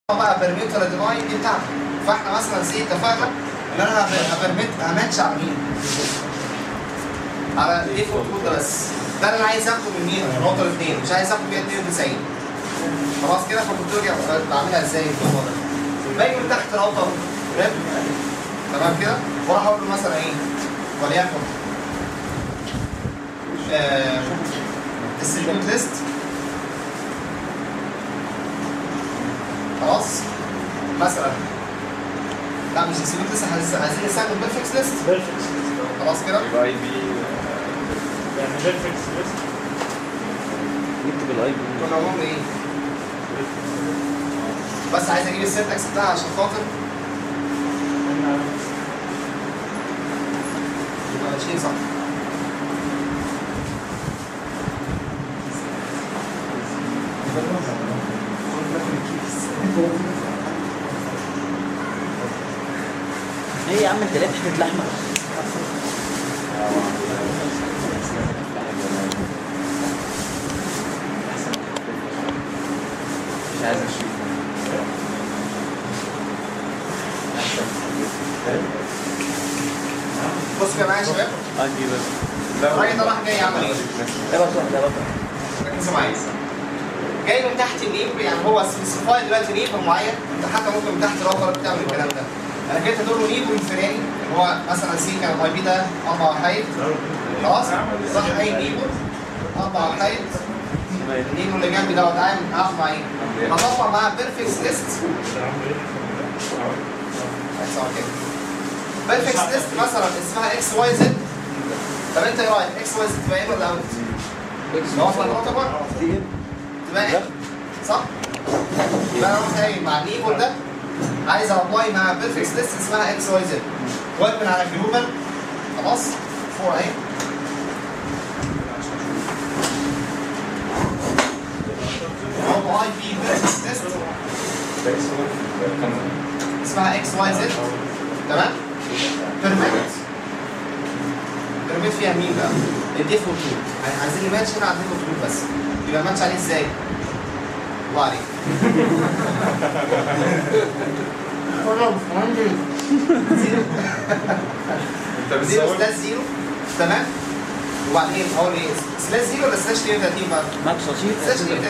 بقى بيرميت ولا ديفاين دي بتاعتك فاحنا مثلا سي اتفقنا ان انا هبرميت هماتش على مين؟ على الديفولت كود ده بس ده اللي انا عايز اخده من مين؟ من راوتر 2 مش عايز اخده 192 خلاص كده فكنت ارجع بعملها ازاي الموضوع ده؟ باجي من تحت راوتر ريب تمام كده واروح اقول له مثلا ايه؟ وليكن ديستريبيوت ليست خلاص مثلا لا مش ديستريبيوت ليست احنا عايزين نستخدم بيرفكس ليست بيرفكت خلاص كده الاي بي يعني بيرفكت ليست نكتب الاي بي كنا قلنا ايه؟ بس عايز اجيب السنتكس بتاعها عشان خاطر يبقى ماشيين صح ايه يا عم انت ليه حته لحمه مش عايز اشيل بصوا يا معايا يا شباب اي بي بس الراجل ده راح جاي يعمل ايه؟ ده بقى ده بقى ركزوا معايا جاي من تحت النيب يعني هو سبيسيفاي دلوقتي نيب معين انت حتى ممكن من تحت راوتر تعمل الكلام ده انا جيت ادور له نيب الفلاني اللي هو مثلا سي كان الاي بي ده اربع وحيد خلاص راح اي نيب اربع وحيد النيب اللي جنبي دوت عامل اخد مع ايه؟ هطلع معاه بيرفكت ليست بيرفكت ليست مثلا اسمها اكس واي زد طب انت ايه رايك اكس واي زد تبقى ايه ولا اوت؟ لو احنا نعتبر تبقى ايه؟ صح؟ يبقى انا رحت قايل مع النيبل ده عايز ابلاي مع بيرفكت ليست اسمها اكس واي زد واقفل على جلوبال خلاص فور اهي هو اي بي بيرفكت ليست اسمها اكس واي زد تمام؟ بيرميت بيرميت فيها مين بقى؟ الديفولت رول يعني عايزين نماتش هنا على الديفولت رول بس يبقى ماتش عليه ازاي؟ الله عليك زيرو انت زيرو بتصور سلاش زيرو تمام؟ وبعدين اقول ايه؟ سلاش زيرو ولا سلاش 32 بقى؟ ماكس رشيد سلاش 32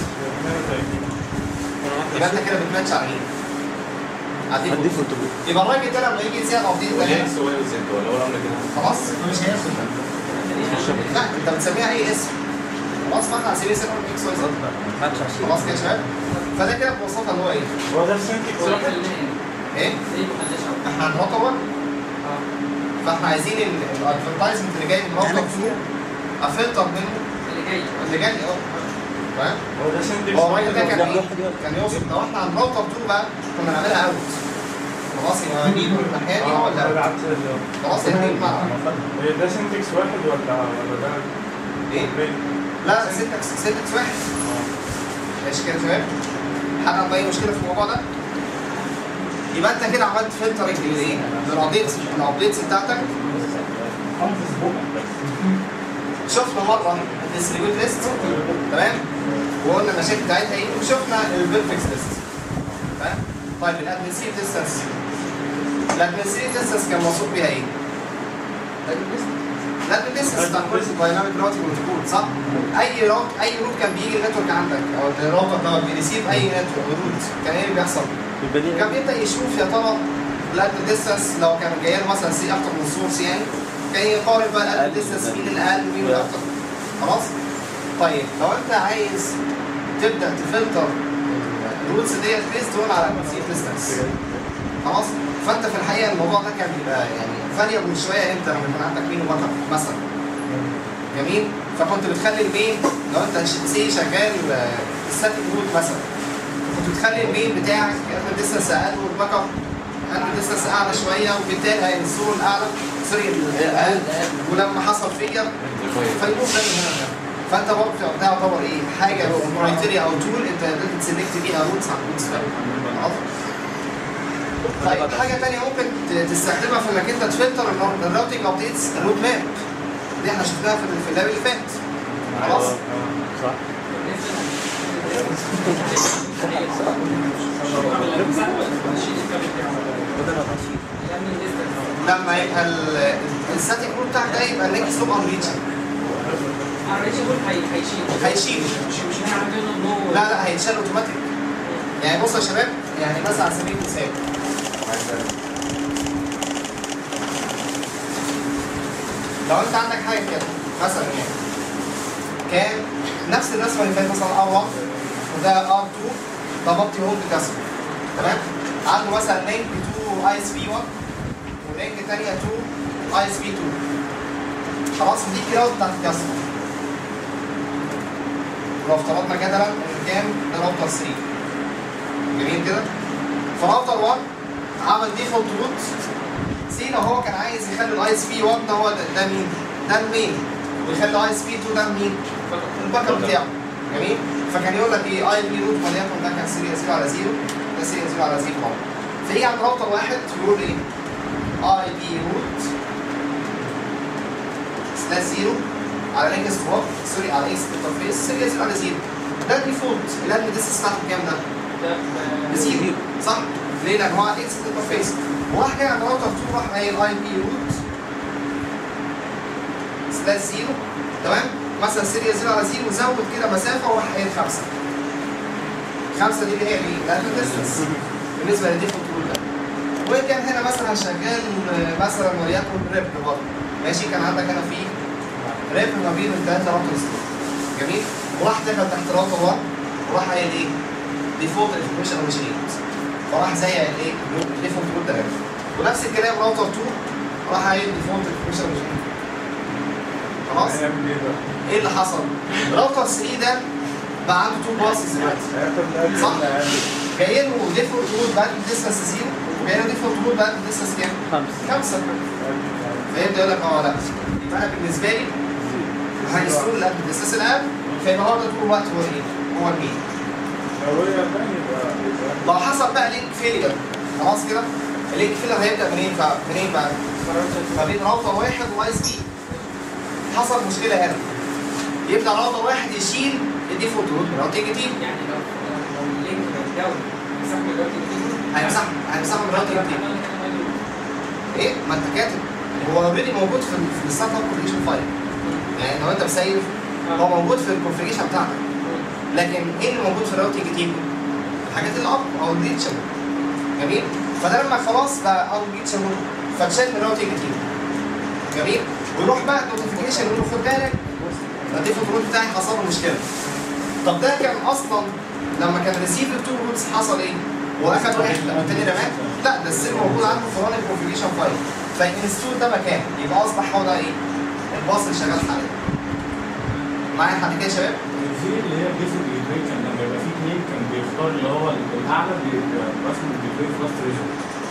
يبقى انت كده بتماتش على مين؟ على الديفولت الديفولت يبقى الراجل ده لما يجي يسال ابديت ولا ده اكس واي وزد ولا هو عامل كده خلاص مش هياخد لا انت بتسميها اي اسم خلاص فاحنا على سبيل المثال نقول اكس واي زد ماكس رشيد خلاص كده يا شباب فده كده ببساطه اللي هو ايه؟ هو ده السنتكس ايه؟ احنا هنراقبه فاحنا عايزين الادفرتايزمنت اللي جاي من راوتر 2 افلتر منه اللي جاي اه فاهم؟ هو ده سنتكس هو الراجل ده كان ده ايه؟ لوحده دي ولا؟ كان يوصف لو احنا عن راوتر 2 بقى كنا نعملها اوت خلاص يبقى نجيب الناحيه دي اه ولا ده اوت بعت خلاص الاثنين مع هي ده سنتكس واحد ولا ولا ده ايه؟ لا سنتكس سنتكس واحد ماشي كده يا شباب حد عنده اي مشكله في الموضوع ده يبقى انت كده عملت فلترنج لايه؟ للابديتس الابديتس بتاعتك شفنا مره الديستريبيوت ليست تمام وقلنا المشاكل بتاعتها ايه وشفنا البيرفكت ليست تمام طيب الادمنستريت ديستانس الادمنستريت ديستانس كان موصوف بيها ايه؟ الادمن ديستانس بتاع كل دايناميك راوتنج بروتوكول صح؟ اي راوت اي روت كان بيجي النتورك عندك او الراوتر دوت بيريسيف اي نتورك روت كان ايه اللي بيحصل؟ كان البديل بيبدا يشوف يا ترى الادمن ديستانس لو كان جاي له مثلا سي اكتر من سورس يعني كان يقارن بقى الادمن ديستانس مين الاقل ومين الاكتر خلاص؟ طيب لو انت عايز تبدا تفلتر الروتس ديت بيست اون على السي ديستانس خلاص؟ فانت في الحقيقه الموضوع ده كان بيبقى يعني فاريبل شويه انت لما يكون عندك مين وباك اب مثلا جميل؟ فكنت بتخلي المين لو انت سي شغال ستاتيك روت مثلا كنت بتخلي المين بتاعك الادمن ديستانس اقل والباك اب الادمن ديستانس اعلى شويه وبالتالي هينزلوا الاعلى سوري الاقل ولما حصل فيجر فيقوم ده من هنا فانت برضه ده يعتبر ايه حاجه كرايتيريا او تول انت لازم تسلكت بيها روتس عن روتس طيب حاجه ثانيه ممكن ت- تستخدمها في انك انت تفلتر الراوتنج ابديتس الرود ماب دي احنا شفناها في في اللاب اللي فات خلاص صح بدل ما تشيل لما يبقى ال- الستاتيك رول بتاعك ده يبقى النيك سلوب انريتشن هيشيل لا لا هيتشال اوتوماتيك يعني بصوا يا شباب يعني مثلا على سبيل المثال لو انت عندك حاجه كده مثلا يعني كان نفس الرسمه اللي فاتت مثلا ار 1 وده ار 2 ده بطي هولد كسر تمام عنده مثلا لينك 2 اي اس بي 1 ولينك ثانيه 2 اي اس بي 2 خلاص دي كده بتاعت الكسر لو افترضنا جدلا ان كام ده راوتر 3 جميل كده فراوتر 1 عمل ديفولت روت سي لو هو كان عايز يخلي الاي اس بي 1 ده هو ده, ده مين؟ ده المين ويخلي الاي اس بي 2 ده مين؟ الباك اب بتاعه جميل فكان يقول لك ايه اي بي روت وليكن ده كان سيريا 0 على 0 ده سيريا 0 على 0 برضه فيجي عند راوتر واحد يقول ايه؟ اي بي روت سلاش 0 على لينك سكواب سوري على اكس انترفيس سيريا 0 على 0 ده الديفولت الادمن ديس بتاعته كام ده؟ بزيرو صح؟ ليه؟ لان هو على اكس انترفيس وراح جاي عند راوتر 2 راح قايل اي بي روت سلاش 0 تمام؟ مثلا سيريا 0 على 0 وزود كده مسافه وراح قايل 5 5 دي اللي هي ايه؟ الادمن ديستنس بالنسبه للديفولت رول ده وكان هنا مثلا شغال آه، مثلا وليكن ريب برضه ماشي كان عندك هنا في ريب ما بين الثلاثه راوترز دول جميل وراح دخل تحت راوتر 1 وراح قايل ايه؟ ديفولت انفورميشن مش ريد فراح زي الايه؟ الديفولت رول ده ونفس الكلام راوتر 2 راح قايل ديفولت انفورميشن مش ريد خلاص؟ هيعمل ايه بقى؟ ايه اللي حصل؟ راوتر 3 ده بقى عنده تو باسز دلوقتي هياخد الأقل صح. ولا أقل؟ جاي له ديفولت رول بعد ديستنس 0 وجاي له ديفولت رول بعد ديستنس كام؟ خمسة خمسة فيبدا يقول لك اه لا يبقى انا بالنسبه لي هيستول الاب الاساس الاب فيبقى هو ده طول الوقت هو ايه؟ هو المين لو هي باين يبقى يبقى- لو حصل بقى لينك فيلير خلاص كده اللينك فيلير هيبدا منين بقى؟ منين بقى؟ ما بين راوتر واحد واي اس بي حصل مشكله هنا يبدا راوتر واحد يشيل الديفولت رول من راوتر جديد هيمسح هيمسحه من راوتر جديد ايه؟ ما انت كاتب هو اوريدي موجود في ال- في الستارت اب كونفيجريشن فايل يعني لو انت مسيف هو موجود في الكونفيجريشن بتاعتك لكن ايه اللي موجود في الراوتنج تيم؟ الحاجات الاب او الريتشابل جميل فده لما خلاص بقى او ريتشابل فاتشال من الراوتنج تيم جميل ويروح بقى النوتيفيكيشن يقول له خد بالك ده الديفولت رول بتاعي حصل له مشكله طب ده كان اصلا لما كان ريسيف التو روتس حصل ايه؟ واخد واحد والتاني رماه لا ده السر موجود عنده في ران الكونفيجريشن فايل فالانستول ده مكان يبقى اصبح هو ده ايه؟ الباص اللي شغال حاليا معايا حد كده يا شباب؟ في اللي هي الديفولت جيتواي كان لما يبقى في اثنين كان بيختار اللي هو الاعلى بيبقى اسمه الجيتواي فلاست ريزون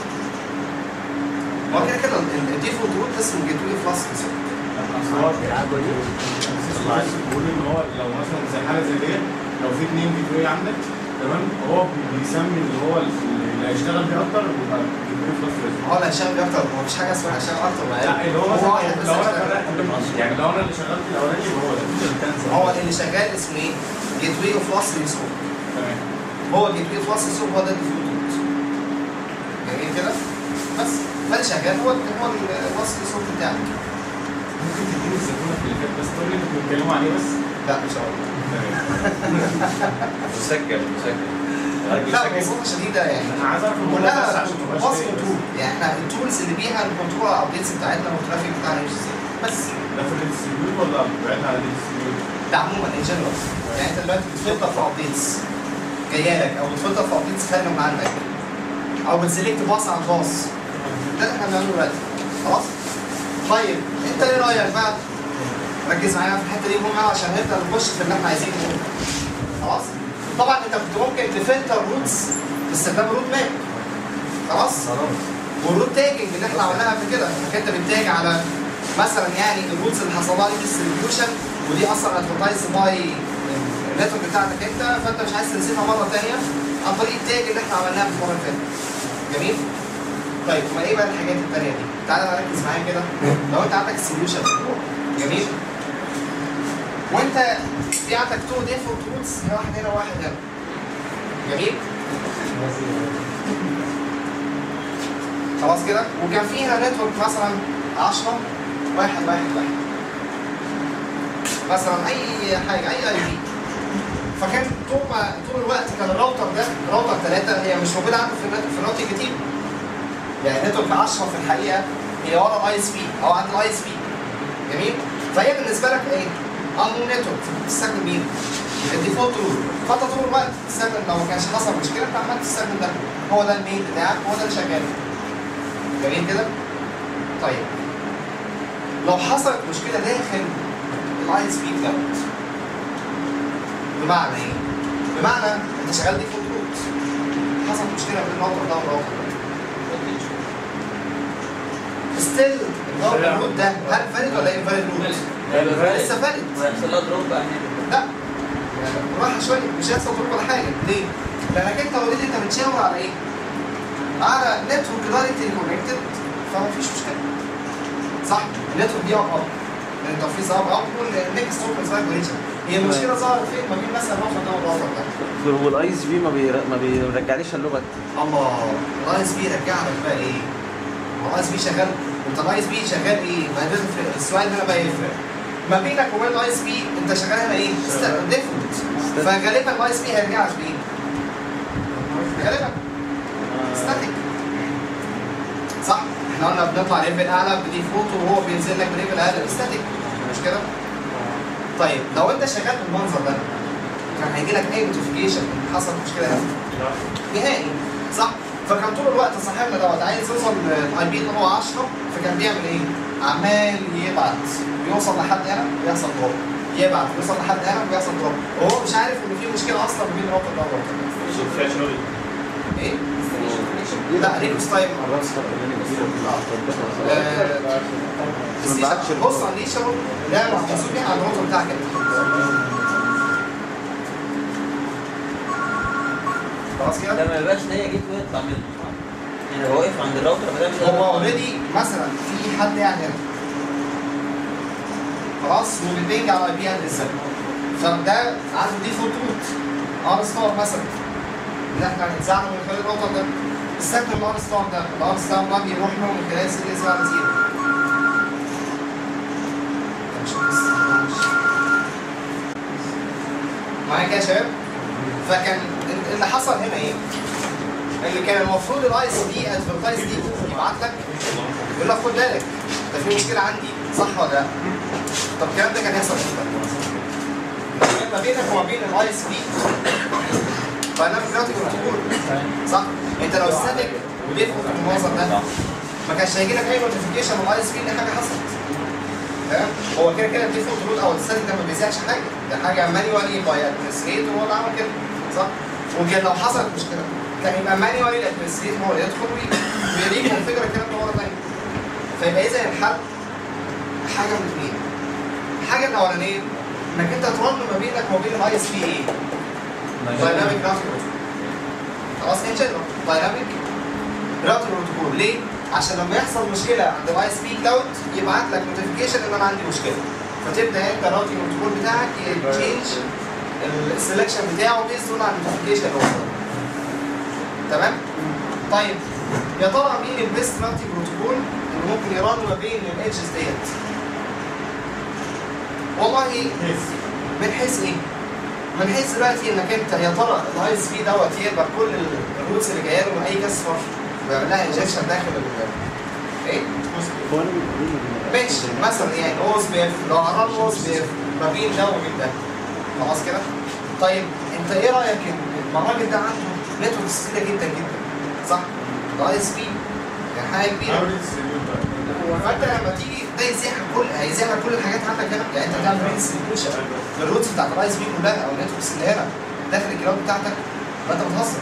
هو كده كده الديفولت روت اسمه جيت واي فلاس هو بيقول ان هو لو مثلا زي حاله زي ديت لو في اثنين جيتواي عندك تمام هو بيسمي اللي هو اللي هيشتغل بيه اكتر بيبقى جيتواي فلاست ريزون هو اللي هيشتغل بيه اكتر هو مفيش حاجه اسمها هيشتغل اكتر ما لا اللي هو هو مثلا واحد بس لو انا هيشتغل. فرقت بين- يعني لو انا اللي شغال في الاولاني يبقى هو ده هو اللي شغال اسمه ايه؟ جيت واي اوف لاست ريسورس تمام هو جيت واي اوف لاست ريسورس هو ده الديفولت روت جميل كده؟ بس فاللي شغال هو هو اللاست ريسورس بتاعك ممكن تديني الزيتونه في اللي فات بس تقول لي انتوا بتتكلموا عليه بس لا ان شاء الله مسجل مسجل لا ببساطه شديده يعني انا عايز اعرف الموضوع بس كلها عشان تبقاش وصف فاهم بس. تول يعني احنا التولز اللي بيها الكنترول ابديتس بتاعتنا والترافيك بتاعنا يمشي ازاي بس ده في الديستريبيوت ولا بعيد عن الديستريبيوت؟ ده عموما ان جنرال يعني انت دلوقتي بتفلتر في ابديتس جايه لك او بتفلتر في ابديتس خارجه من عندك او بتسلكت باص عن باص ده اللي احنا بنعمله دلوقتي خلاص طيب انت ايه رايك بقى ركز معايا في الحته دي مهمه عشان نبدا نخش في اللي احنا عايزينه خلاص طبعا انت كنت ممكن تفلتر روتس باستخدام روت ماب خلاص والروت تاجنج اللي احنا عملناها قبل كده انك انت بتتاج على مثلا يعني الروتس اللي حصل لها ديستريبيوشن ودي اصلا ادفرتايز باي النتورك بتاعتك انت فانت مش عايز تنسيبها مره ثانيه عن طريق التاج اللي احنا عملناها في المره اللي فاتت جميل؟ طيب ما ايه بقى الحاجات الثانيه دي؟ تعالى بقى ركز معايا كده لو انت عندك سوليوشن جميل؟ وانت في عندك تو ديفولت روتس واحد هنا وواحد هنا جميل؟ خلاص كده وكان فيها نتورك مثلا 10 واحد واحد واحد مثلا اي حاجه اي اي بي فكان طول ما طول الوقت كان الراوتر ده راوتر ثلاثه هي مش موجوده عنده في النت في الراوتر كتير يعني نتورك 10 في الحقيقه هي ورا الاي اس بي او عند الاي اس بي جميل فهي بالنسبه لك ايه؟ انون نتورك بتستخدم مين؟ الديفولت رول فانت طول الوقت تستخدم لو ما كانش حصل مشكله انت عمال تستخدم ده هو ده المين بتاعك هو ده اللي شغال جميل كده؟ طيب لو حصلت مشكله داخل الاي اس بي كلاود بمعنى ايه؟ بمعنى انت شغال ديفولت روت حصلت مشكله بين الراوتر ده والراوتر ده ستيل الراوتر روت ده هل فاليد ولا انفاليد روت؟ لسه فاليد ويحصل لها دروب بقى هنا لا يعني بالراحه شويه مش هيحصل ضرب ولا حاجه ليه؟ لانك انت اوريدي انت بتشاور على ايه؟ على نتورك دايركتلي كونكتد فمفيش مشكله صح؟ النتورك دي اب اب لان التنفيذ اب اب والنكست اوبن سايد ريجن هي المشكله ظهرت فين؟ ما بين مثلا الراوتر ده والراوتر ده والاي اس بي ما بير- ما بيرجعليش اللغه الله الاي اس بي رجع لك بقى ايه؟ الاي اس بي شغال انت الاي اس بي شغال ايه؟ ما ده الف- السؤال هنا بقى يفرق ما بينك وبين الاي اس بي انت شغال هنا ايه؟ ديفولت فغالبا الاي اس بي هيرجع لك بايه؟ غالبا ستاتيك صح؟ احنا قلنا بنطلع ليفل اعلى بديفولت وهو بينزل لك بليفل اقل ستاتيك مش كده؟ طيب لو انت شغال بالمنظر ده كان هيجي لك اي نوتيفيكيشن حصل مشكله هنا نهائي صح؟ فكان طول الوقت صاحبنا دوت عايز يوصل الاي بي اللي هو 10 فكان بيعمل ايه؟ عمال يبعت يوصل لحد هنا ويحصل دروب يبعت يوصل لحد هنا ويحصل دروب وهو مش عارف ان في مشكله اصلا بين الراوتر ده والراوتر ده شوف فيها شغل ايه؟ لا ريكوس تايم ما بعتش بص على دي شغل ده محسوب بيها على الراوتر بتاعك انت خلاص كده؟ ده ما يبقاش ان هي جيت ويطلع منه يعني هو واقف عند الراوتر ما دامش هو اوريدي مثلا في حد قاعد هنا خلاص وبيبينج على اي بي ادرس فده عنده ديفولت روت ار ستار مثلا اللي احنا هنتزعله من خلال الراوتر ده استخدم الار ستار ده الار ستار ده بيروح له من خلال سي اس على زيرو معايا كده يا شباب فكان اللي حصل هنا ايه؟ اللي كان المفروض الاي اس بي ادفرتايز دي يبعت لك يقول لك خد بالك ده في مشكله عندي صح ولا لا؟ طب الكلام ده كان يحصل امتى؟ ما بينك وما بين الاي اس بي برنامج جرافيك بروتوكول صح؟ انت لو استاتيك وديفولت في المنظر ده ما كانش هيجي لك اي نوتيفيكيشن من الاي اس بي ان حاجه حصلت تمام؟ هو كده كده الديفولت رول او الستاتيك ده ما بيذيعش حاجه ده حاجه مانيوالي باي ادمنستريتور هو اللي عمل كده صح؟ وكان لو حصلت مشكله كان يبقى مانيوالي الادمنستريتور هو اللي يدخل ويريك كونفيجر الكلام ده مره ثانيه فيبقى اذا الحل حاجه من اثنين الحاجه الاولانيه انك انت ترن ما بينك وما بين الاي اس بي ايه؟ دايناميك جرافيك خلاص ان جنرال دايناميك جرافيك بروتوكول ليه؟ عشان لما يحصل مشكله عند الاي اس بي كلاود يبعت لك نوتيفيكيشن ان انا عندي مشكله فتبدا انت الراوتنج بروتوكول بتاعك يتشينج السلكشن بتاعه بيزد على النوتيفيكيشن اللي وصل تمام؟ طيب يا ترى مين البيست راوتنج بروتوكول اللي ممكن يرن ما بين الايدجز ديت؟ والله من حيث ايه؟ من حيث دلوقتي انك انت يا ترى الاي اس بي دوت يقدر كل الروتس اللي جايه له من اي كسر ويعمل لها انجكشن داخل ال ايه؟ ماشي مثلا يعني او اس بي اف لو عرضنا او اس بي اف ما بين ده وبين ده خلاص كده؟ طيب انت ايه رايك ان الراجل ده عنده نتوركس كتيره جدا جدا صح؟ الاي اس بي يعني حاجه كبيره عامل السليم بقى فانت لما تيجي ده يزيحها كل هيزيحها كل الحاجات عندك هنا يعني انت هتعمل ريديستريبيوشن للروتس بتاعت الاي اس بي كلها او النتوركس اللي هنا داخل الكلاود بتاعتك فانت بتهزر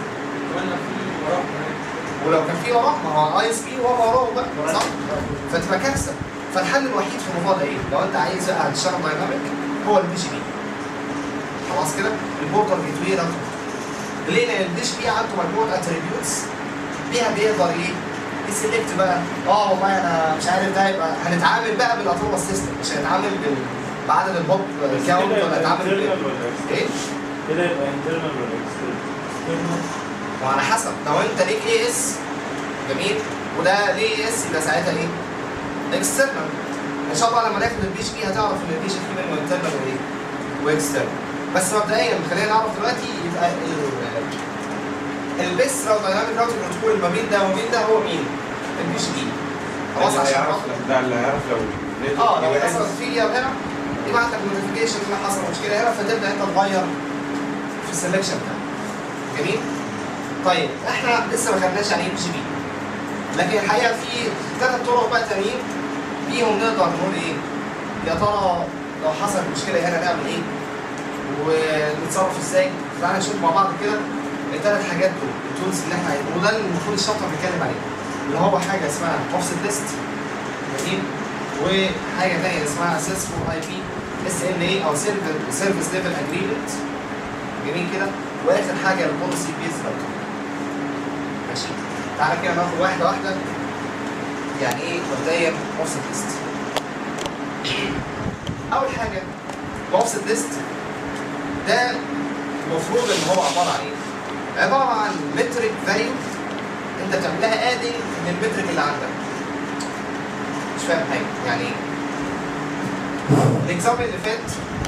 ولو كان في وراه ما هو اي اس بي وراه وراه بقى صح؟ فتبقى كارثه فالحل الوحيد في الموضوع ده ايه؟ لو انت عايز بقى تشتغل دايناميك هو البي جي بي خلاص كده؟ البورتال جيت واي ده ليه؟ لان البي جي بي عنده مجموعه اتريبيوتس بيها بيقدر ايه؟ يسلكت بقى اه والله انا مش عارف ده يبقى هنتعامل بقى بالاوتوماس سيستم مش هنتعامل بال بعدد الهوب كاونت ولا نتعامل بال ايه؟ كده يبقى انترنال ولا اكسترنال؟ وعلى حسب لو انت ليك اي اس جميل وده ليه اس يبقى ساعتها ايه؟ اكسترنال ان شاء الله لما ناخد البي جي بي هتعرف ان البي جي بي منه انترنال وايه؟ واكسترنال بس مبدئيا خلينا نعرف دلوقتي يبقى ال- البيس راوت دايناميك راوتنج بروتوكول ما بين ده وما بين ده هو مين؟ البي جي بي خلاص اللي عشان هيعرف خاطر- ده اللي هيعرف لو لقيت اه لو يبقى حصل إيه؟ فيلير هنا يبعت لك نوتيفيكيشن ان حصل مشكله هنا فتبدا انت تغير في السلكشن بتاعك جميل طيب احنا لسه ما خدناش يعني ايه بي جي بي لكن الحقيقه في ثلاث طرق بقى تانيين بيهم نقدر نقول ايه يا ترى لو حصل مشكله هنا نعمل ايه ونتصرف ازاي تعالى نشوف مع بعض كده الثلاث حاجات دول التولز اللي احنا عايزينها وده اللي المفروض الشابتر بيتكلم عليه اللي هو حاجه اسمها اوفست ليست جميل وحاجه ثانيه اسمها سيسكو اي بي اس ال اي او سيرفيس ليفل اجريمنت جميل كده واخر حاجه البوليسي بيز راوتر ماشي تعالى كده ناخد واحده واحده يعني ايه مبدئيا اوفست ليست اول حاجه الاوفست ليست ده المفروض ان هو عباره عن ايه؟ عباره عن مترك فاليو انت بتعملها ادي للمترك اللي عندك مش فاهم حاجه يعني ايه؟ الاكزامبل اللي فات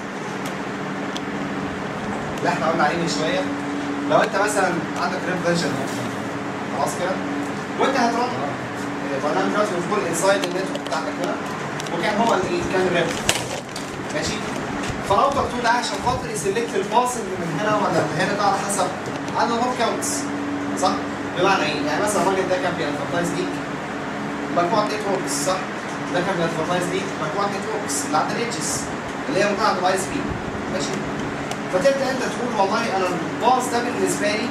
اللي احنا قلنا عليه من شويه لو انت مثلا عندك ريب فيرجن خلاص كده وانت هترن برنامج راوتر بيكون انسايد النتورك بتاعتك هنا وكان هو اللي كان ريب ماشي فراوتر 2 ده عشان خاطر يسلكت الباس اللي من هنا ولا من هنا ده على حسب عدد الهوب كاونتس صح؟ بمعنى ايه؟ يعني مثلا الراجل ده كان بينفرتايز ليك مجموعه نتوركس صح؟ ده كان بينفرتايز ليك مجموعه نتوركس اللي عند الاتشز اللي هي مجموعه الاي اس بي ماشي؟ فتبدا انت تقول والله انا الباص ده بالنسبه لي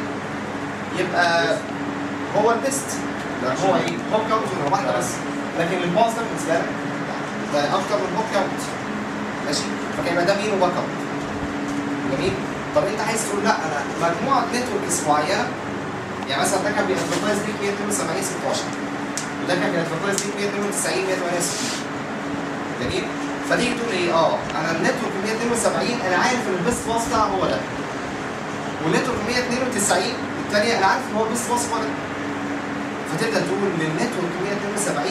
يبقى هو البيست لان هو ايه؟ هوب كاونت ولا واحده بس لكن الباص ده بالنسبه لك ده اكتر من هوب كاونت ماشي؟ فكان يبقى ده مين وباك اب جميل؟ طب انت عايز تقول لا انا مجموعه نتوركس معينه يعني مثلا ده كان بيأدفرتايز بيك 172 16 وده كان بيأدفرتايز بيك 192 168 جميل؟ فتيجي تقول ايه اه انا النتورك 172 انا عارف ان البيست باص بتاعه هو ده والنتورك 192 الثانيه انا عارف ان هو البيست باص هو ده فتبدا تقول ان النتورك 172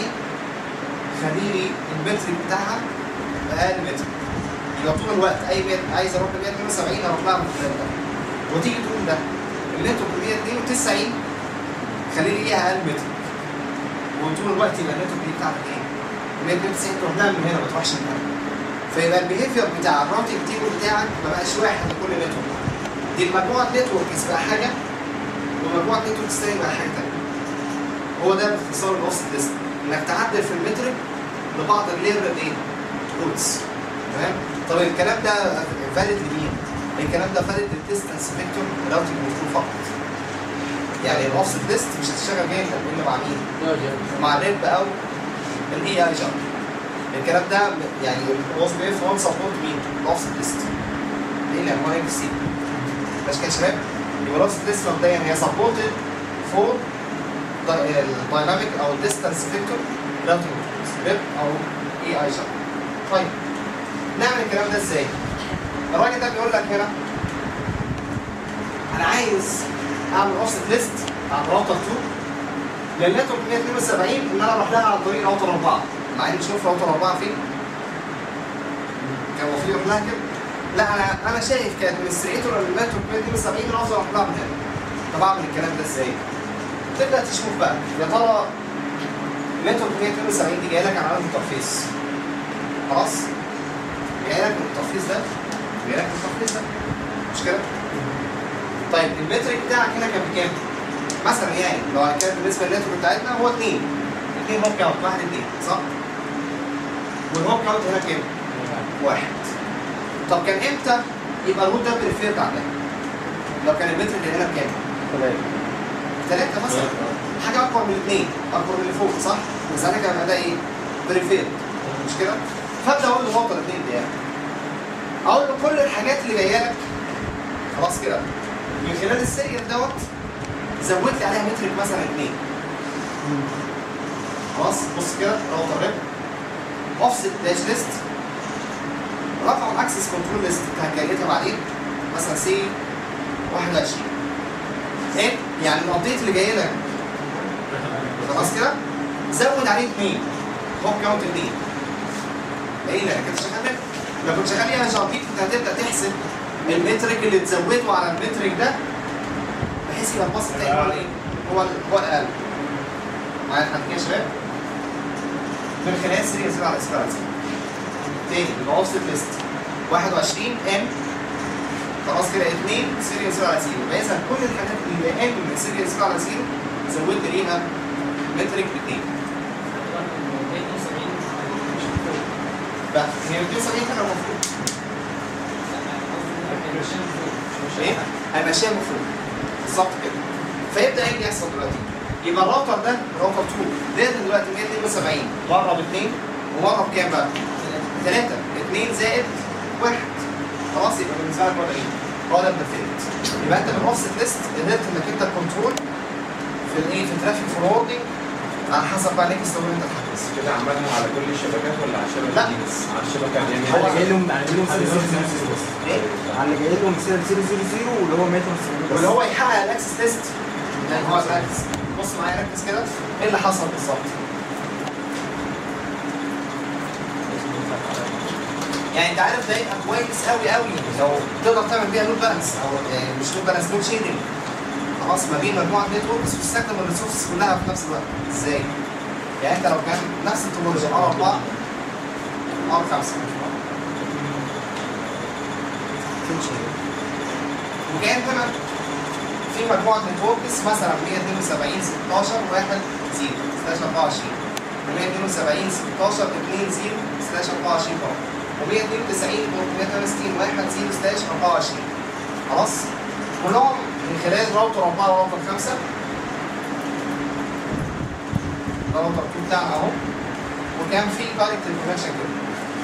خلي لي المترك بتاعها اقل متر يبقى طول الوقت اي ميت عايز اروح ل 172 اروح لها من خلال ده وتيجي تقول ده النتورك 192 خلي لي ايه اقل متر وطول الوقت يبقى النتورك دي بتاعتك ايه؟ 192 تروح لها من هنا ما تروحش من هنا فيبقى البيهيفير بتاع الراوتنج تيبل بتاعك ما بقاش واحد لكل نتورك دي المجموعه نتوركس بقى حاجه ومجموعه نتوركس تاني بقى حاجه تانيه هو ده باختصار الاوفست ليست انك تعدل في المترك لبعض اللير ايه؟ كودز تمام؟ طب الكلام ده فاليد لمين؟ الكلام ده فاليد للديستنس فيكتور راوتنج كنترول فقط يعني الاوفست ليست مش هتشتغل جاي الا مع مين؟ مع الريب او الاي اي جار الكلام ده يعني الوصف بي اف 1 سبورت مين؟ الاوفست ليست ايه اللي هو سي ماشي كده يا شباب؟ يبقى الاوفست ليست مبدئيا هي سبورتد فور الدايناميك او الديستنس فيكتور راوتنج ريب او اي اي جار طيب نعمل الكلام ده ازاي؟ الراجل ده بيقول لك هنا انا عايز اعمل اوفست ليست على راوتر 2 للنتورك 172 ان انا اروح لها عن طريق راوتر 4 مع ان نشوف راوتر 4 فين كان المفروض يروح لها كده لا انا انا شايف كادمنستريتور للنتورك 172 انا افضل اروح لها من هنا طب اعمل الكلام ده ازاي؟ تبدا تشوف بقى يا ترى النتورك 172 دي جايه لك على الانترفيس خلاص؟ جاي لك من الترخيص ده جاي لك من الترخيص ده مش كده؟ طيب المترك بتاعك هنا كان بكام؟ مثلا يعني لو كان بالنسبه للنتورك بتاعتنا هو 2 2 هوب كاونت واحد 2 صح؟ والهوب كاونت هنا كام؟ واحد طب كان امتى يبقى الروت ده بريفيرد عندنا؟ لو كان المتر اللي هنا بكام؟ ثلاثة مثلا حاجة أكبر من الاثنين أكبر من اللي فوق صح؟ وذلك هيبقى ده إيه؟ بريفيرد مش كده؟ فابدا اقول له نقطه الاثنين دي يعني. اقول له كل الحاجات اللي جايه لك خلاص كده من خلال السيريال دوت زود لي عليها مترك مثلا اثنين خلاص بص كده راوتر ريب اوفست داش ليست رقم اكسس كنترول ليست هنجيتها بعدين مثلا سي 21 ايه يعني الابديت اللي جاي لك خلاص كده زود عليه اثنين هوب كاونت اثنين ايه ده كنت شغال منه لو كنت شغال ايه شرطيك كنت هتبدا تحسب المترك اللي تزوده على المترك ده بحيث يبقى الباص بتاعي هو الايه؟ هو ال- هو الاقل معايا لحد كده يا شباب؟ من خلال سيريال زيرو على اسفل على زيرو تاني يبقى اوفست ليست 21 ام خلاص كده 2 سيريال زيرو على زيرو يبقى اذا كل الحاجات اللي ام من سيريال زيرو على زيرو زودت ليها مترك باثنين بقى هي 270 كده المفروض ايه؟ هيمشيها المفروض بالظبط كده فيبدا ايه اللي يحصل دلوقتي؟ يبقى الراوتر ده راوتر 2 ده دلوقتي 172 مره باثنين ومره بكام بقى؟ 3 2 زائد 1 خلاص يبقى بالنسبه لك وضع ايه؟ هو ده البرفكت يبقى انت بالاوفست ليست قدرت انك انت كنترول في الايه في الترافيك فوروردنج على حسب بقى نيكست اللي انت تحدث كده عملها على كل الشبكات ولا على الشبكه لا. دي بس؟ على الشبكه دي يعني على اللي جاي لهم على اللي جاي لهم سيريال زيرو زيرو زيرو ايه؟ على اللي جاي لهم سيريال زيرو زيرو زيرو واللي هو 150 واللي هو يحقق الاكسس تيست يعني هو الاكسس بص معايا ركز كده ايه اللي حصل بالظبط يعني انت عارف ده يبقى كويس قوي قوي لو تقدر تعمل بيها لود بالانس او يعني مش لود بالانس لود شيدنج خلاص ما بين مجموعه نتوركس وتستخدم الريسورسز كلها في نفس الوقت ازاي؟ يعني انت لو كان نفس التكنولوجيا ار 4 ار 5 وكان هنا في مجموعه نتوركس مثلا 172 16 1 0 سلاش 24 و172 16 2 0 سلاش 24 برضه و192 168 1 0 سلاش 24 خلاص كلهم من خلال راوتر 4 وراوتر 5 ده راوتر 2 بتاعنا اهو وكان في دايركت كونكشن كده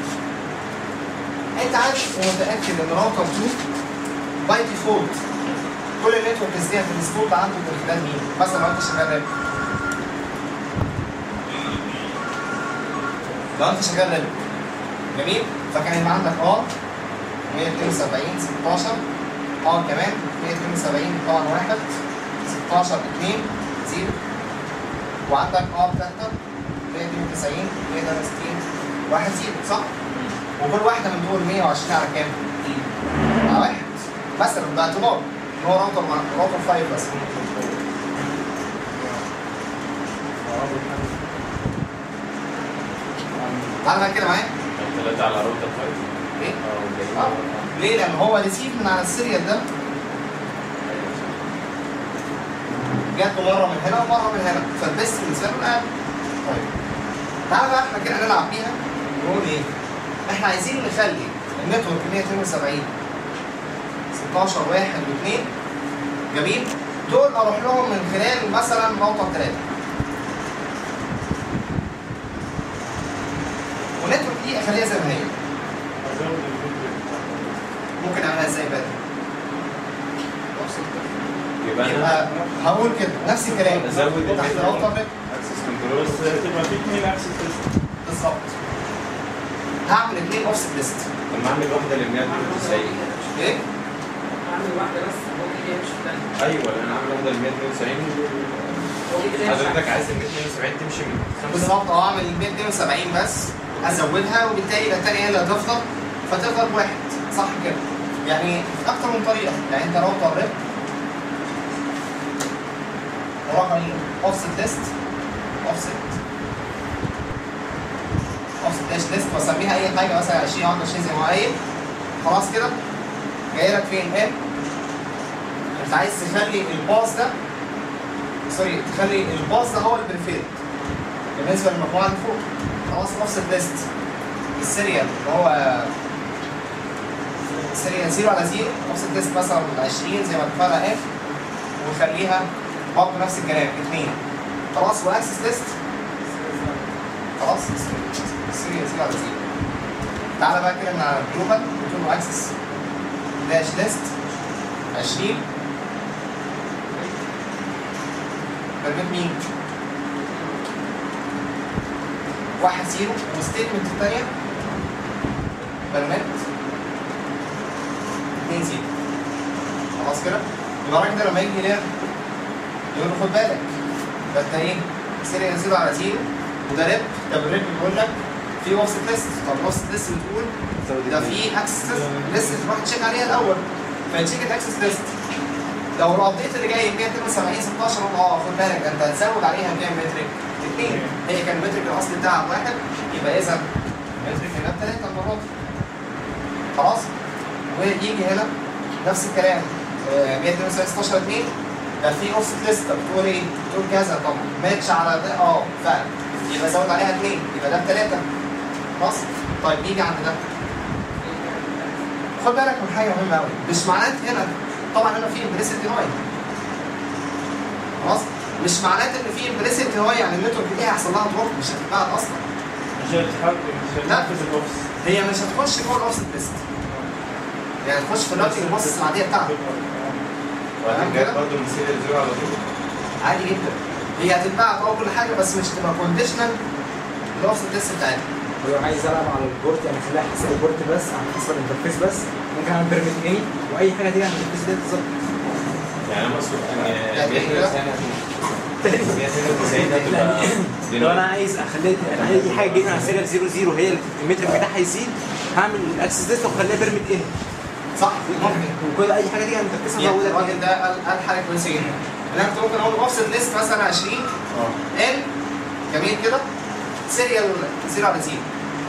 انت عارف ومتاكد ان راوتر 2 باي ديفولت كل النتوركس دي هتنستول عنده من خلال مين؟ مثلا لو انت شغال راب لو انت شغال راب جميل فكان يبقى عندك ار 172 16 ار كمان 172 طبعا واحد 16 2 0 وعندك ار 3 192 163 1 0 صح؟ وكل واحده من دول 120 على كام؟ على واحد مثلا باعتبار ان هو راوتر مع- راوتر 5 بس تعالى بقى كده معايا ثلاثة على راوتر فايف ايه؟ اه آه. ليه؟ لان هو ريسيف من على السيريال ده جات له مره من هنا ومره من هنا فالبيست بالنسبه له الاقل طيب تعالى بقى احنا كده نلعب بيها نقول ايه؟ احنا عايزين نخلي النتورك 172 16 1 و2 جميل دول اروح لهم من خلال مثلا راوتر 3 والنتورك دي اخليها زي ما هي ازود الفيديو ممكن اعملها ازاي بقى؟ يبقى انا يبقى هقول كده نفس الكلام أزود تحت الفيديو. راوتر نت اكسس كنترول بس تبقى في اثنين اكسس ليست بالظبط هعمل اثنين اوفست ليست طب ما اعمل واحده لل 192 ايه؟ عامل واحدة بس هو كده يمشي في الثانية ايوه انا عامل واحده لل 192 هو كده يمشي حضرتك عايز ال 172 تمشي من خمسه بالظبط اه اعمل ال 172 بس ازودها وبالتالي يبقى الثانيه هي اللي هتفضل فتفضل بواحد صح كده يعني اكتر من طريقه يعني انت راوتر ريب وراح اوفست ليست اوفست اوفست داش ليست واسميها اي حاجه مثلا 20 او 21 زي ما هو قايل خلاص كده جاي لك فين ام انت عايز تخلي الباص ده سوري تخلي الباص ده هو البريفيرد بالنسبه للمجموعه اللي فوق خلاص اوفست ليست السيريال اللي هو سيريال 0 على 0 اوفست ليست مثلا 20 زي ما اتفقنا اف وخليها برضه نفس الكلام اثنين خلاص واكسس ليست خلاص سيريال 0 على 0 تعالى بقى كده من على الجلوبال وتقول له اكسس داش ليست 20 برميت مين؟ واحد زيرو والستيتمنت الثانية برميت اتنين زيرو خلاص كده؟ يبقى الراجل ده لما يجي يلعب يقول له خد بالك ده انت ايه؟ سيريال 0 على 0 وده ريب طب الريب بيقول لك في اوفست ليست طب الاوفست ليست بتقول ده في اكسس ليست تروح تشيك عليها الاول فتشيك الاكسس ليست لو الابديت اللي جاي 172 16 اه خد بالك انت هتزود عليها كام مترك؟ اثنين هي كان المترك الاصلي بتاعها واحد يبقى اذا مترك هنا بثلاثه المرات خلاص ويجي هنا نفس الكلام آه، 172 16 2 ده في اوفست ليست بتقول ايه؟ بتقول كذا طب ماتش على ده اه فعلا يبقى زود عليها اثنين يبقى ده بثلاثه خلاص طيب نيجي عند ده خد بالك من حاجه مهمه قوي مش معناه هنا طبعا هنا في امبريسيف ديناي خلاص مش معناه ان في امبريسيف ديناي يعني النتورك دي هيحصل لها دروب مش هتتبعت اصلا مش هتحرك مش لا. هتنفذ الاوفس هي مش هتخش جوه الاوفست ليست يعني هتخش في الراوتنج البروسيس العاديه بتاعتك وبعدين جاي برضه من سيريال زيرو على طول عادي جدا هي هتتبعت اه كل حاجه بس مش تبقى كونديشنال الاوفست ليست بتاعتها ولو عايز العب على البورت يعني خليها حسب البورت بس على حسب الانترفيس بس ممكن اعمل بيرميت اني واي حاجه تيجي على الانترفيس دي بالظبط يعني انا مقصود ان يعني 192 هتبقى لو انا عايز اخليها انا اي حاجه جايه على سيريال 00 هي اللي المتر بتاعها يزيد هعمل الاكسس ليست واخليها بيرميت اني صح ممكن وكل اي حاجه تيجي على الانترفيس يعني هزودها الراجل ده قال قال حاجه كويسه جدا انا كنت ممكن اقول اوفست ليست مثلا 20 ال جميل كده سيريال 0 على 0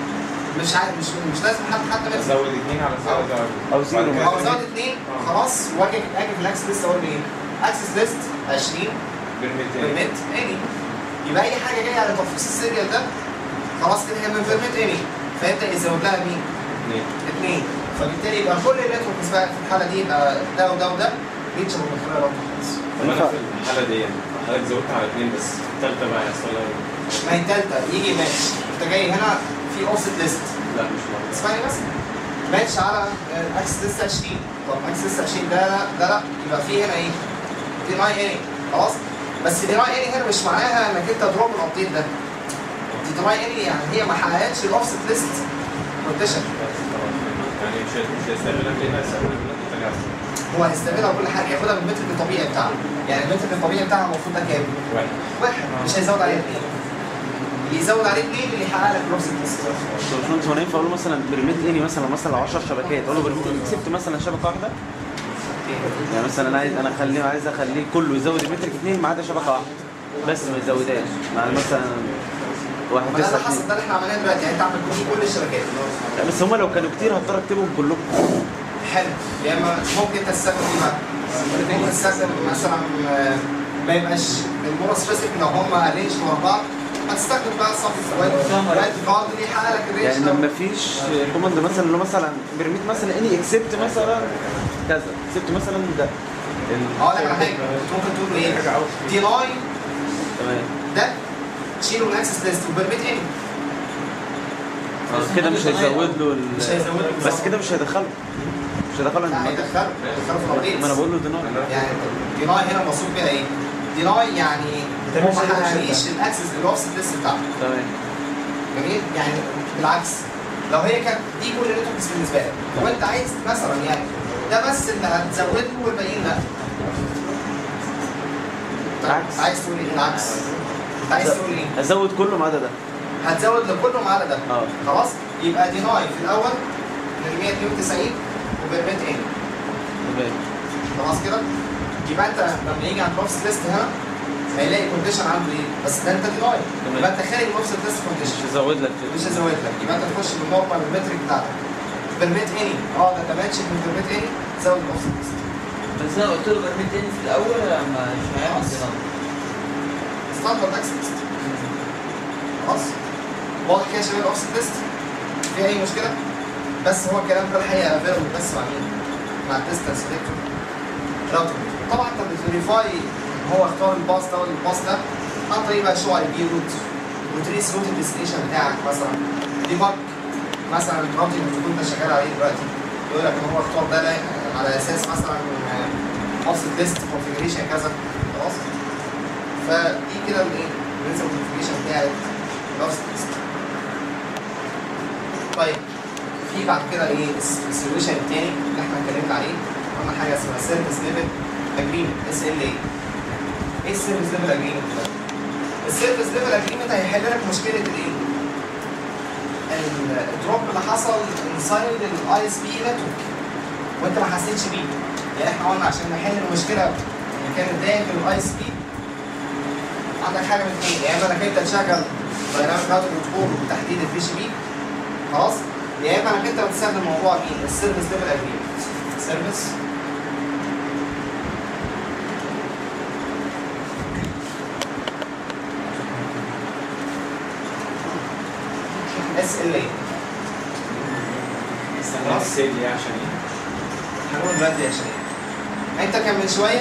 مش عارف مش مش لازم حد حتى بس ازود اثنين على زيرو على أو زيرو. بعد هو كده زود اثنين خلاص واجي اجي في الاكسس ليست اقول ايه؟ اكسس ليست 20 بيرميتين بيرميت اني يبقى اي حاجه جايه على تفصيل السيريال ده خلاص كده هي من بيرميت اني فيبدا يزود لها مين؟ اثنين اثنين فبالتالي يبقى كل النتوركس بقى في الحاله دي يبقى ده وده وده ريتشبل من خلال الراوتر خلاص طب انا في الحاله دي حضرتك زودت على اثنين بس الثالثه بقى هيحصل لها ايه؟ ما هي التالتة يجي ماتش انت جاي هنا في اوفست ليست لا مش مرة اسمعني بس ماتش على اكسس ليست 20 طب اكسس ليست 20 ده لا ده لا يبقى في هنا ايه؟ ديناي اني خلاص بس ديناي اني هنا مش معناها انك انت دروب الابديت ده ديناي اني يعني هي ما حققتش الاوفست ليست كونديشن يعني مش مش هيستعملها ليه هيستعملها بالله تتجاوز هو هيستعملها كل حاجه ياخدها من المتر الطبيعي بتاعه يعني المتر الطبيعي بتاعها المفروض ده كام؟ واحد واحد مش هيزود عليه اثنين اللي يزود عليه اثنين اللي يحقق لك الاوفست ليست باشمهندس هو انا ينفع اقول له مثلا برميت اني مثلا مثلا لو 10 شبكات اقول له برميت اني كسبت مثلا شبكه واحده يعني مثلا انا عايز انا اخليه عايز اخليه كله يزود المترك اثنين ما عدا شبكه واحده بس ما يزودهاش مع مثلا واحد ما ده تسعة اللي حصل ده اللي احنا عملناه دلوقتي يعني انت عملت كل كل الشبكات لا بس هم لو كانوا كتير هضطر اكتبهم كلهم حلو يا اما ممكن تستخدم ايه بقى؟ ممكن تستخدم مثلا آه، ما يبقاش المورا سبيسيفيك لو هم ارينج ورا بعض هتستخدم بقى صف وايت وايت كارد اللي يحقق لك الرينج يعني ده. لما فيش كوماند مثلا اللي هو مثلا برميت مثلا اني اكسبت مثلا كذا اكسبت مثلا ده ال- هقول لك على حاجه ممكن تقول له ايه؟ ديناي تمام ده تشيله من الاكسس ليست وبرميت اني آه، كده مش هيزود له ال... مش هيزود له بس كده مش هيدخله مش هيدخله لا عند هيدخله هيدخله في الابديت ما انا بقول له دينار يعني ديناي هنا مقصود بيها ايه؟ ديناي يعني هو ما حققليش الاكسس الاوفست ليست بتاعته تمام جميل يعني بالعكس لو هي كانت دي كل النتوركس بالنسبه لك وانت عايز مثلا يعني ده بس اللي هتزود له والباقيين لا طيب، العكس. عايز تقول ايه العكس انت عايز تقول ايه ازود كله ما عدا ده هتزود لكله ما عدا ده اه خلاص يبقى ديناي في الاول من 192 وبرميت ان تمام خلاص كده يبقى انت لما يجي عند نفس ليست هنا هيلاقي كونديشن عنده ايه بس ده انت ديناي تمام. يبقى انت خارج نفس ليست كونديشن مش هزود لك كده مش هزود لك يبقى انت تخش بالنورمال المترك بتاعتك برميت اني اه ده انت ماتش من برميت اني زود الاوفست بس انا قلت له برميت تاني في الاول ما مش هيعمل كده ستاندرد اكس ليست خلاص واضح كده يا شباب الاوفست ليست في اي مشكله بس هو الكلام ده الحقيقه افيلبل بس مع مين؟ مع الديستنس سيلكتور راوتر طبعا انت بتفيريفاي هو اختار الباص ده ولا الباص ده عن طريق بقى شو اي بي روت وتريس روت الديستنيشن بتاعك مثلا ديباج مثلا الراوتنج اللي انت شغال عليه دلوقتي يقول لك ان هو اختار ده لا- على اساس مثلا اوفست ليست كونفيجريشن كذا خلاص فدي كده الايه؟ الريزم كونفيجريشن بتاعت الاوفست ليست طيب في بعد كده ايه السوليوشن الثاني اللي احنا اتكلمنا عليه قلنا حاجه اسمها سيرفيس ليفل اجريمنت اس ال اي ايه السيرفيس ليفل اجريمنت ده؟ السيرفيس ليفل اجريمنت هيحل لك مشكله الايه؟ الدروب اللي حصل انسايد الاي اس بي نتورك وانت ما حسيتش بيه يعني احنا قلنا عشان نحل المشكله اللي كانت داخل الاي اس بي عندك حاجه من اثنين يا اما انك انت تشغل دايناميك راوتنج بروتوكول وتحديد البي سي بي خلاص يا اما انك انت بتستخدم موضوع مين السيرفيس ليفل اجريمنت سيرفيس اس ال اي استنى السيل دي عشان ايه؟ هنقول دلوقتي يا شباب انت كان من شويه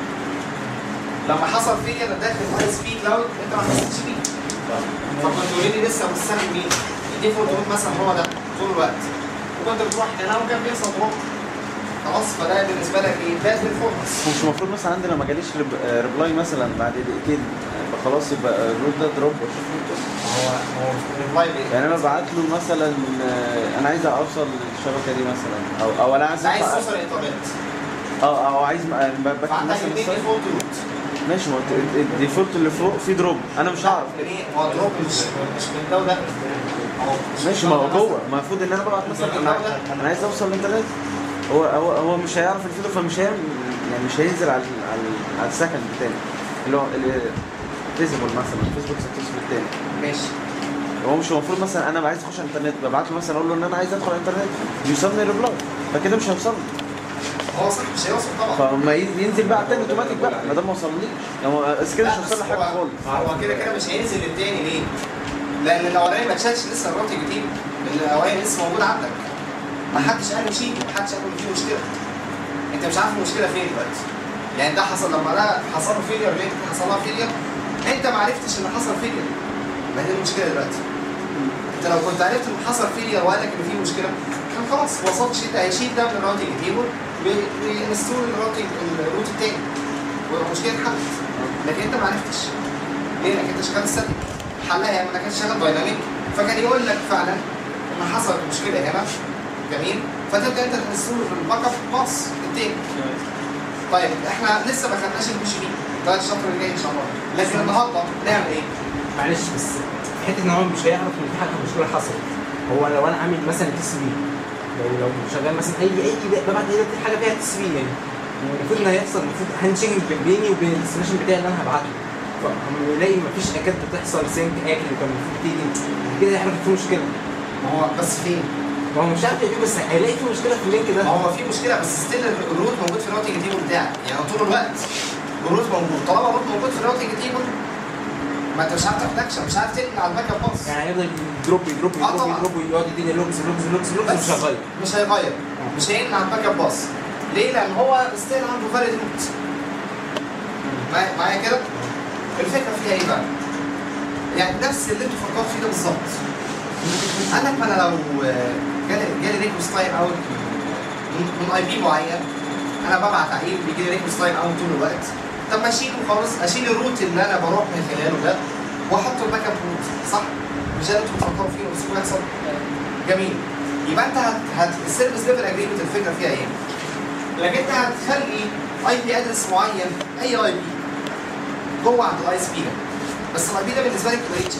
لما حصل فيلير داخل الاي اس بي كلاود انت ما حسيتش بيه فكنت اوريدي لسه مستخدم مين؟ الديفولت روت مثلا هو ده طول الوقت وكنت بتروح هنا وكان بيحصل دروب خلاص فده بالنسبه لك ايه؟ باد بيرفورمانس مش المفروض مثلا عندي لو ما جاليش ريب- آه، ريبلاي مثلا بعد دقيقتين يبقى خلاص يبقى الروت ده دروب واشوف روت هو هو الريبلاي بيه يعني انا ببعت له مثلا آه، انا عايز اوصل للشبكه دي مثلا او او انا عايز انت عايز أطلع- توصل الانترنت اه او عايز م- آه، ب- بكتب فعندك مثلا الاثنين السايت. ديفولت روت ماشي ما هو الت- الديفولت اللي فوق فيه دروب انا مش هعرف ليه؟ هو دروب مش مش من ده وده أهو. ماشي ما هو جوه ما المفروض ان انا ببعت مثلا انا انا عايز اوصل للانترنت هو هو هو مش هيعرف الفيديو فمش هيعمل يعني مش هينزل على ال- على ال- على السكند التاني اللي هو فيزيبل مثلا فيسبوك سكسسفول التاني ماشي هو مش المفروض مثلا انا عايز اخش على الانترنت ببعت له مثلا اقول له ان انا عايز ادخل على الانترنت يوصلني ريبلاي فكده مش هيوصل لي هو صح مش هيوصل طبعا فلما ي- ينزل بقى التاني اوتوماتيك بقى ما دام ما وصلنيش يعني هو بس كده مش لا، هيوصل لي بس حاجه هو- خالص هو كده كده مش هينزل للتاني ليه؟ لان الاولاني ما اتشالش لسه الراوتر جديد الاولاني لسه موجود عندك ما حدش قال شيء ما حدش قال إن في مشكله انت مش عارف المشكله فين دلوقتي يعني ده حصل لما ده حصل له فيلير ليه حصل لها فيلير انت ما عرفتش ان حصل فيلير ما هي دي المشكله دلوقتي انت لو كنت عرفت ان حصل فيلير وقال لك ان في مشكله كان خلاص وصلت شيء ده هيشيل ده من الراوتنج تيبل وينستول الراوتنج الروت التاني والمشكله اتحلت لكن انت ما عرفتش ليه؟ لانك انت شغال ستاتيك حلها يعني انك انت شغال دايناميك فكان يقول لك فعلا ان حصلت مشكله هنا جميل فتبدا انت تنزله في الباك اب باص التاني طيب احنا لسه ما خدناش البي جي بي ده الشهر اللي جاي ان شاء الله لكن النهارده نعمل ايه؟ معلش بس حته ان هو مش هيعرف ان في حاجه مشكله حصلت هو لو انا عامل مثلا تي سي بي لو لو شغال مثلا اي اي ببعت اي حاجه فيها تي سي بي يعني المفروض ان هيحصل المفروض هاند شيكنج بيني وبين الديستنيشن بتاعي اللي انا هبعته فلما يلاقي مفيش حاجات بتحصل سينك اكل وكان المفروض تيجي كده يعرف إن في مشكله ما هو بس فين؟ ما هو مش عارف يجيب بس هيلاقي في مشكله في اللينك ده ما هو في مشكله بس ستيل الروت موجود في الراوتنج تيبل بتاعك يعني طول الوقت الروت موجود طالما الروت موجود في الراوتنج تيبل ما انت مش عارف تاخد اكشن مش عارف تنقل على الباك اب باص يعني هيفضل يدروب يدروب آه يدروب طبعا. يدروب ويقعد يديني لوجز لوجز لوجز لوجز بس مش هغير مش هيغير مش هينقل على الباك اب باص ليه؟ لان هو ستيل عنده فاليد روت معايا معايا كده؟ الفكره فيها ايه بقى؟ يعني نفس اللي انتوا فكرتوا فيه ده بالظبط قال لك ما انا لو جالي جالي ريكوست تايم اوت من اي بي معين انا ببعت عليه بيجي لي ريكوست تايم اوت طول الوقت طب ما اشيله خالص اشيل الروت اللي انا بروح من خلاله ده واحط الباك اب روت صح؟ مش ده اللي انتوا بتفكروا فيه بس هو يحصل جميل يبقى انت هت, هت... السيرفيس ليفل اجريمنت الفكره فيها ايه؟ انك انت هتخلي اي بي ادرس معين اي اي بي جوه عند الاي اس بي ده بس الاي بي ده بالنسبه لك ريتش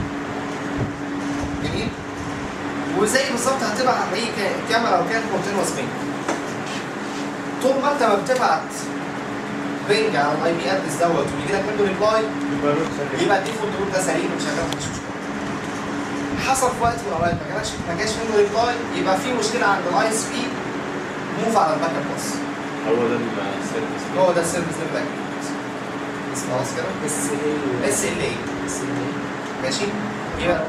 جميل وزي بالظبط هتبعت على اي كا- كاميرا او كان كونتينوس بينج طول ما انت ما بتبعت بينج على الاي بي ادرس دوت ويجي لك منه ريبلاي يبقى روت سريع. يبقى الديفولت روت ده سليم وشغال مفيش مشكله. حصل في وقت من الاوقات ما جاش ما جاش منه ريبلاي يبقى في مشكله عند الاي اس بي موف على الباك اب باص هو ده السيرفيس هو ده السيرفيس ليفل اجريمنت خلاص كده بس ايه اس ال اي بس ايه ماشي يبقى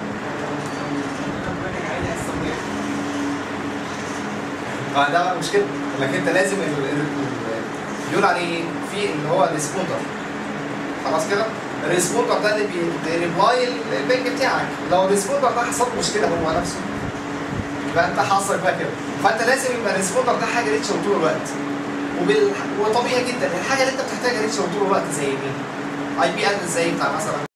اه ده بقى مشكلة انك انت لازم ال- ال- ال- بيقول عليه ايه؟ في اللي هو الريسبوندر خلاص كده؟ الريسبوندر ده اللي بيريبلاي البنج بتاعك لو الريسبوندر ده حصل له مشكلة هو نفسه يبقى انت حاصل بقى كده فانت لازم يبقى الريسبوندر ده حاجة ريتش طول الوقت وبال... وطبيعي جدا الحاجة اللي انت بتحتاجها ريتش طول الوقت زي مين؟ اي بي ادرس زي بتاع مثلا